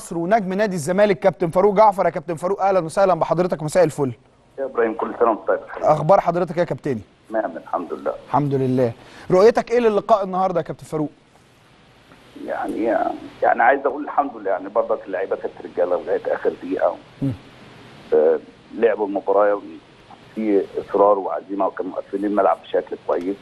مصر ونجم نادي الزمالك كابتن فاروق جعفر يا كابتن فاروق اهلا وسهلا بحضرتك مساء الفل يا ابراهيم كل سنه وانت طيب اخبار حضرتك يا كابتني نعم الحمد لله الحمد لله رؤيتك ايه للقاء النهارده يا كابتن فاروق يعني يعني عايز اقول الحمد لله يعني برضك اللعيبه كانت رجاله لغايه اخر دقيقه آه، لعبوا المباراه في اصرار وعزيمه وكانوا مقفلين الملعب بشكل كويس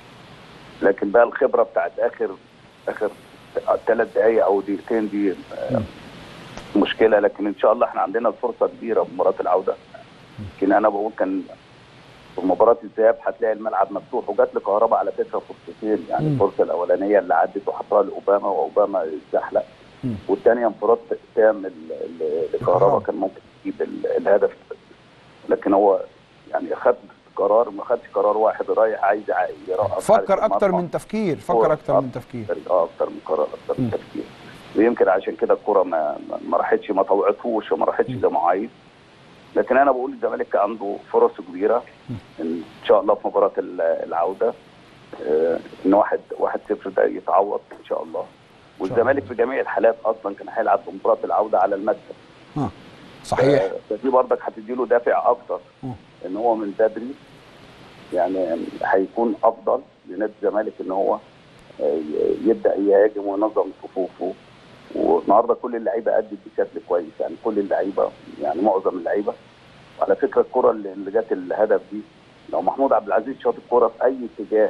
لكن بقى الخبره بتاعت اخر اخر ثلاث دقائق او دقيقتين دي آه، مشكله لكن ان شاء الله احنا عندنا فرصه كبيره في مباراه العوده يمكن انا بقول كان في مباراه الذهاب هتلاقي الملعب مفتوح وجات لكهرباء على فكره فرصتين يعني مم. الفرصه الاولانيه اللي عدت وحطها لاوباما واوباما اتزحلق والثانيه انفراد تام ل- ل- لكهرباء لكهرباء. كان ممكن يجيب ال- الهدف لكن هو يعني خد قرار ما خدش قرار واحد رايح عايز يع- يرقص حارس فكر اكتر المرمى. من تفكير فكر اكتر من تفكير اه اكتر من قرار اكتر من م. تفكير ويمكن عشان كده الكره ما ما- ما راحتش ما طوعتهوش وما راحتش زي ما عايز لكن انا بقول الزمالك عنده فرص كبيره ان شاء الله في مباراه ال- العوده آه، ان واحد واحد صفر ده يتعوض ان شاء الله والزمالك في جميع الحالات اصلا كان هيلعب في مباراه العوده على المكسب اه صحيح آه، فدي برضك هتدي له دافع اكتر مم. ان هو من بدري يعني هيكون افضل لنادي الزمالك ان هو آه، يبدا يهاجم وينظم صفوفه والنهارده كل اللعيبه ادت بشكل كويس يعني كل اللعيبه يعني معظم اللعيبه وعلى فكره الكره اللي اللي جت الهدف دي لو محمود عبد العزيز شاط الكره في اي اتجاه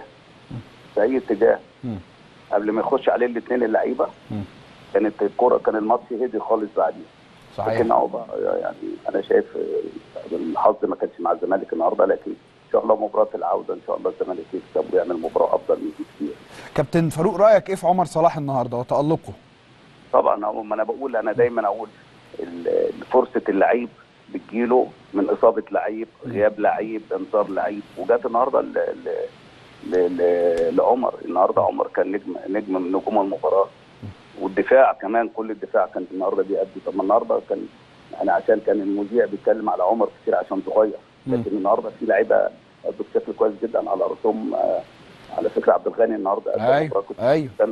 في اي اتجاه مم. قبل ما يخش عليه الاثنين اللعيبه مم. كانت الكره كان الماتش هدي خالص بعدين صحيح لكن هو بقى يعني انا شايف آه، الحظ ما كانش مع الزمالك النهارده لكن ان شاء الله مباراه العوده ان شاء الله الزمالك يكسب ويعمل مباراه افضل من دي كتير. كابتن فاروق رايك ايه في عمر صلاح النهارده وتالقه طبعا هو ما انا بقول انا دايما اقول ال- فرصه اللعيب بتجيله من اصابه لعيب غياب لعيب انذار لعيب وجات النهارده ل- ل- ل- ل- لعمر النهارده عمر كان نجم نجم من نجوم المباراه والدفاع كمان كل الدفاع كان النهارده بيأدي طب ما النهارده كان يعني عشان كان المذيع بيتكلم على عمر كتير عشان صغير لكن النهارده في لعيبه أدوا بشكل كويس جدا على راسهم آه، على فكره عبد الغني النهارده أدى مباراة ايوه كويسة ايوه جداً.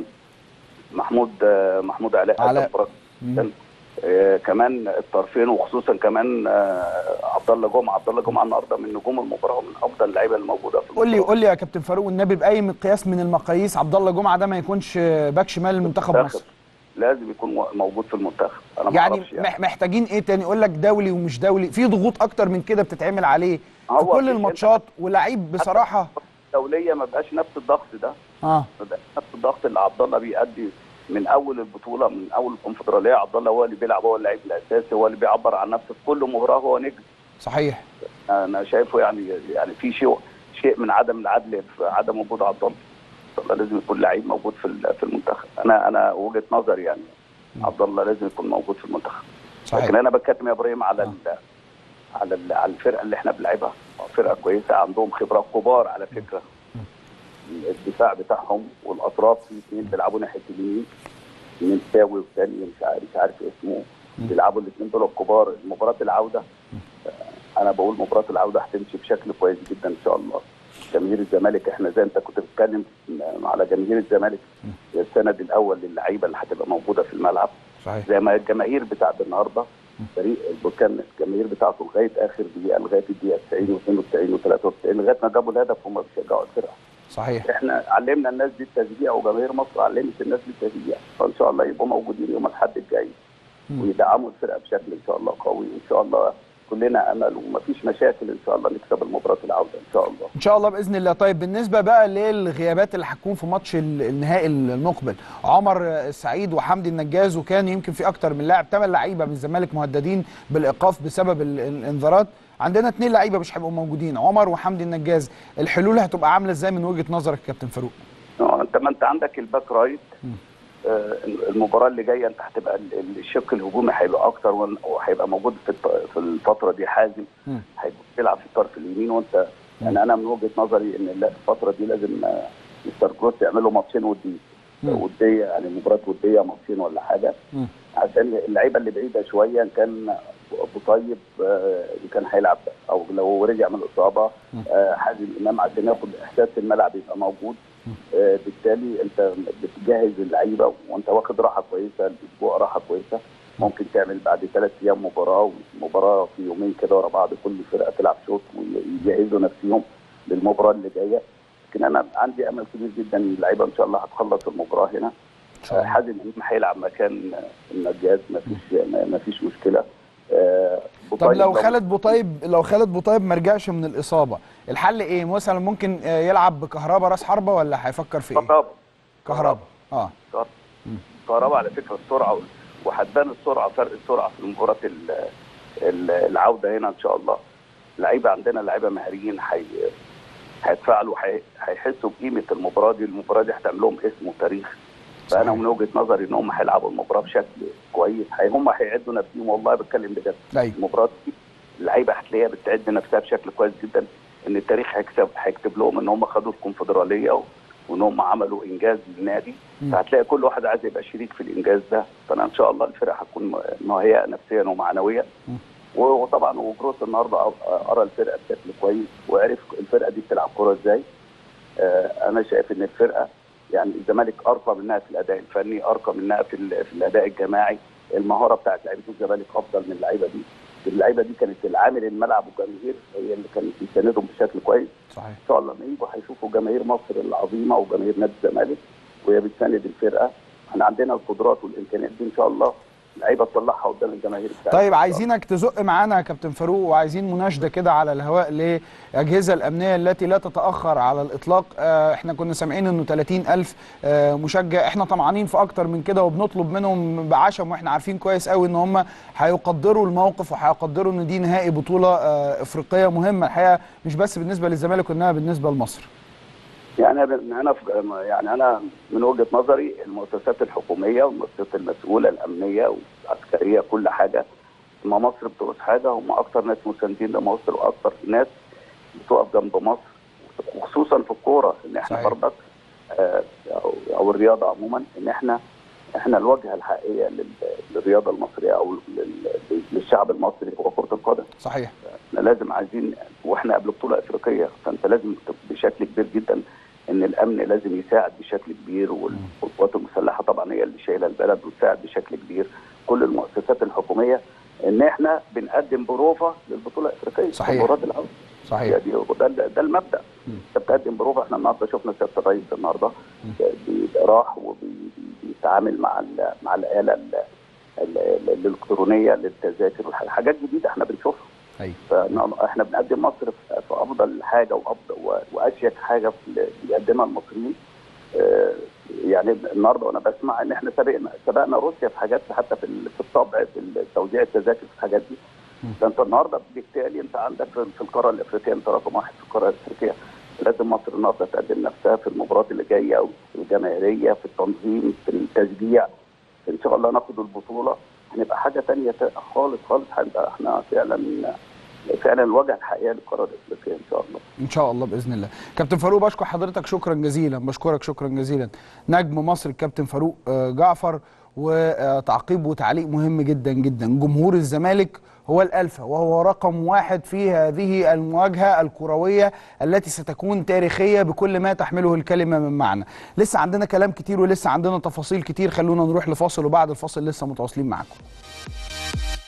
محمود آه، محمود علاء أدى علاء. مباراة مم. كان آه، كمان الطرفين وخصوصا كمان آه، عبد الله جمعه عبد الله جمعه النهارده من نجوم المباراه ومن افضل اللعيبه الموجوده في قول لي المباراة. قول لي يا كابتن فاروق النبي باي مقياس من المقاييس عبد الله جمعه ده ما يكونش باك شمال لمنتخب المنتخب مصر لازم يكون مو- موجود في المنتخب انا ما يعني أعرفش مح- محتاجين ايه تاني يقول لك دولي ومش دولي في ضغوط اكتر من كده بتتعمل عليه في هو كل في- الماتشات ولعيب بصراحه الدوليه ما بقاش نفس الضغط ده اه ما بقاش نفس الضغط اللي عبد الله بيأدي من اول البطوله من اول الكونفدراليه عبد الله هو اللي بيلعب هو اللعيب الاساسي هو اللي بيعبر عن نفسه في كل مباراه هو نجم صحيح انا شايفه يعني يعني في شيء شيء من عدم العدل في عدم وجود عبد الله عبد الله لازم يكون لعيب موجود في ال- في المنتخب انا انا وجهه نظري يعني عبد الله لازم يكون موجود في المنتخب صحيح لكن انا بتكلم يا ابراهيم على آه. ال على ال على الفرقه اللي احنا بنلعبها فرقه كويسه عندهم خبرات كبار على فكره الدفاع بتاعهم والاطراف في اثنين بيلعبوا ناحيه اليمين منساوي والثاني مش عارف مش عارف اسمه بيلعبوا الاثنين دول الكبار مباراه العوده آه، انا بقول مباراه العوده هتمشي بشكل كويس جدا ان شاء الله جماهير الزمالك احنا زي انت كنت بتتكلم على جماهير الزمالك السند الاول للعيبه اللي هتبقى موجوده في الملعب صحيح زي ما الجماهير بتاعت النهارده فريق كان الجماهير بتاعته لغايه اخر دقيقه لغايه الدقيقه 90 و92 و93 لغايه ما جابوا الهدف هم بيشجعوا الفرقه صحيح احنا علمنا الناس دي التشجيع وجماهير مصر علمت الناس دي التشجيع فان شاء الله يبقوا موجودين يوم الاحد الجاي ويدعموا الفرقه بشكل ان شاء الله قوي وان شاء الله كلنا امل ومفيش مشاكل ان شاء الله نكسب المباراه العوده ان شاء الله ان شاء الله باذن الله طيب بالنسبه بقى للغيابات اللي هتكون في ماتش ال- النهائي المقبل عمر السعيد وحمدي النجاز وكان يمكن في اكتر من لاعب ثمان لعيبه من الزمالك مهددين بالايقاف بسبب ال- الانذارات عندنا اثنين لعيبه مش هيبقوا موجودين عمر وحمدي النجاز الحلول هتبقى عامله ازاي من وجهه نظرك يا كابتن فاروق اه انت ما انت عندك الباك رايت آه، المباراه اللي جايه انت هتبقى ال- ال- الشق الهجومي هيبقى اكتر وان- وهيبقى موجود في الط- في الفتره دي حازم مم. هيبقى بيلعب في الطرف اليمين وانت يعني انا من وجهه نظري ان لا- الفتره دي لازم آه، مستر كروس يعملوا ماتشين ودي مم. وديه يعني مباراه وديه ماتشين ولا حاجه مم. عشان اللعيبه اللي بعيده شويه إن كان ابو طيب آه، اللي كان هيلعب او لو رجع من الاصابه آه، حازم امام عشان ياخد احساس الملعب يبقى موجود آه، بالتالي انت بتجهز اللعيبه وانت واخد راحه كويسه الاسبوع راحه كويسه ممكن تعمل بعد ثلاث ايام مباراه ومباراه في يومين كده ورا بعض كل فرقه تلعب شوط ويجهزوا نفسهم للمباراه اللي جايه لكن انا عندي امل كبير جدا ان اللعيبه ان شاء الله هتخلص المباراه هنا ان شاء الله حازم امام هيلعب مكان النجاز ما فيش ما فيش مشكله آه، طب بوطيب لو خالد بوطيب لو خالد بوطيب ما رجعش من الاصابه الحل ايه مثلا ممكن آه، يلعب بكهربا راس حربه ولا هيفكر في ايه كهربا كهربا اه كهربا على فكره السرعه وهتبان السرعه فرق السرعه في مباراه ال- ال- العوده هنا ان شاء الله لعيبه عندنا لعيبه مهاريين حي... هيتفاعلوا حي... هيحسوا بقيمه المباراه دي المباراه دي هتعمل لهم اسم وتاريخ فانا صحيح. من وجهه نظري ان هم هيلعبوا المباراه بشكل كويس هي هم هيعدوا نفسهم والله بتكلم بجد ايوه المباراه دي اللعيبه هتلاقيها بتعد نفسها بشكل كويس جدا ان التاريخ هيكسب هيكتب لهم ان هم خدوا الكونفدراليه و... وان هم عملوا انجاز للنادي مم. فهتلاقي كل واحد عايز يبقى شريك في الانجاز ده فانا ان شاء الله الفرقه هتكون مهيئه نفسيا ومعنويا مم. و- وطبعا وجروس النهارده أ- ارى الفرقه بشكل كويس وعرف الفرقه دي بتلعب كوره ازاي آه، انا شايف ان الفرقه يعني الزمالك ارقى منها في الاداء الفني ارقى منها في, ال- في الاداء الجماعي المهاره بتاعت لعيبه الزمالك افضل من اللعيبه دي اللعيبه دي كانت العامل الملعب والجماهير هي اللي كانت بتساندهم بشكل كويس صحيح ان شاء الله لما يجوا هيشوفوا جماهير مصر العظيمه وجماهير نادي الزمالك وهي بتساند الفرقه احنا عندنا القدرات والامكانيات دي ان شاء الله لعيبه تطلعها قدام الجماهير بتاعتنا طيب عايزينك تزق معانا يا كابتن فاروق وعايزين مناشده كده على الهواء للاجهزه الامنيه التي لا تتاخر على الاطلاق آه، احنا كنا سامعين انه 30 الف آه، مشجع احنا طمعانين في اكتر من كده وبنطلب منهم بعشم واحنا عارفين كويس قوي ان هم هيقدروا الموقف وهيقدروا ان دي نهائي بطوله آه، افريقيه مهمه الحقيقه مش بس بالنسبه للزمالك وانها بالنسبه لمصر يعني انا انا في- يعني انا من وجهه نظري المؤسسات الحكوميه والمؤسسات المسؤوله الامنيه والعسكريه كل حاجه ما مصر بتقول حاجه هم اكتر ناس مساندين لمصر واكتر ناس بتقف جنب مصر وخصوصا في الكوره ان احنا صحيح. برضك آه، او أو الرياضه عموما ان احنا احنا الواجهه الحقيقيه لل- للرياضه المصريه او لل- للشعب المصري هو كره القدم صحيح احنا لازم عايزين واحنا قبل بطوله افريقيه فانت لازم ت- بشكل كبير جدا ان الامن لازم يساعد بشكل كبير وال- والقوات المسلحه طبعا هي اللي شايله البلد وتساعد بشكل كبير كل المؤسسات الحكوميه ان احنا بنقدم بروفه للبطوله الافريقيه صحيح. المباراه العوده صحيح دي ده, ده, ده المبدا مم. انت بتقدم بروفه احنا النهارده شفنا سياده الرئيس النهارده بي- راح وبيتعامل مع ال- مع الاله ال- ال- ال- الالكترونيه للتذاكر وحاجات جديده احنا بنشوفها ايوه فاحنا بنقدم مصر في في افضل حاجه وافضل و- واشيك حاجه في اللي بيقدمها المصريين آه، يعني النهارده وانا بسمع ان احنا سبقنا سبقنا روسيا في حاجات حتى في ال- في الطبع في توزيع التذاكر في الحاجات دي ده انت النهارده بالتالي انت عندك في في القاره الافريقيه انت رقم واحد في القاره الافريقيه لازم مصر النهارده تقدم نفسها في المباريات اللي جايه في الجماهيريه في التنظيم في التشجيع ان شاء الله ناخد البطوله هنبقى حاجه ثانيه خالص خالص هنبقى احنا فعلا فعلا الواجهه الحقيقيه للقاره الافريقيه ان شاء الله ان شاء الله باذن الله كابتن فاروق بشكر حضرتك شكرا جزيلا بشكرك شكرا جزيلا نجم مصر الكابتن فاروق آه، جعفر وتعقيب وتعليق مهم جدا جدا جمهور الزمالك هو الألفا وهو رقم واحد في هذه المواجهة الكروية التي ستكون تاريخية بكل ما تحمله الكلمة من معنى لسه عندنا كلام كتير ولسه عندنا تفاصيل كتير خلونا نروح لفاصل وبعد الفاصل لسه متواصلين معكم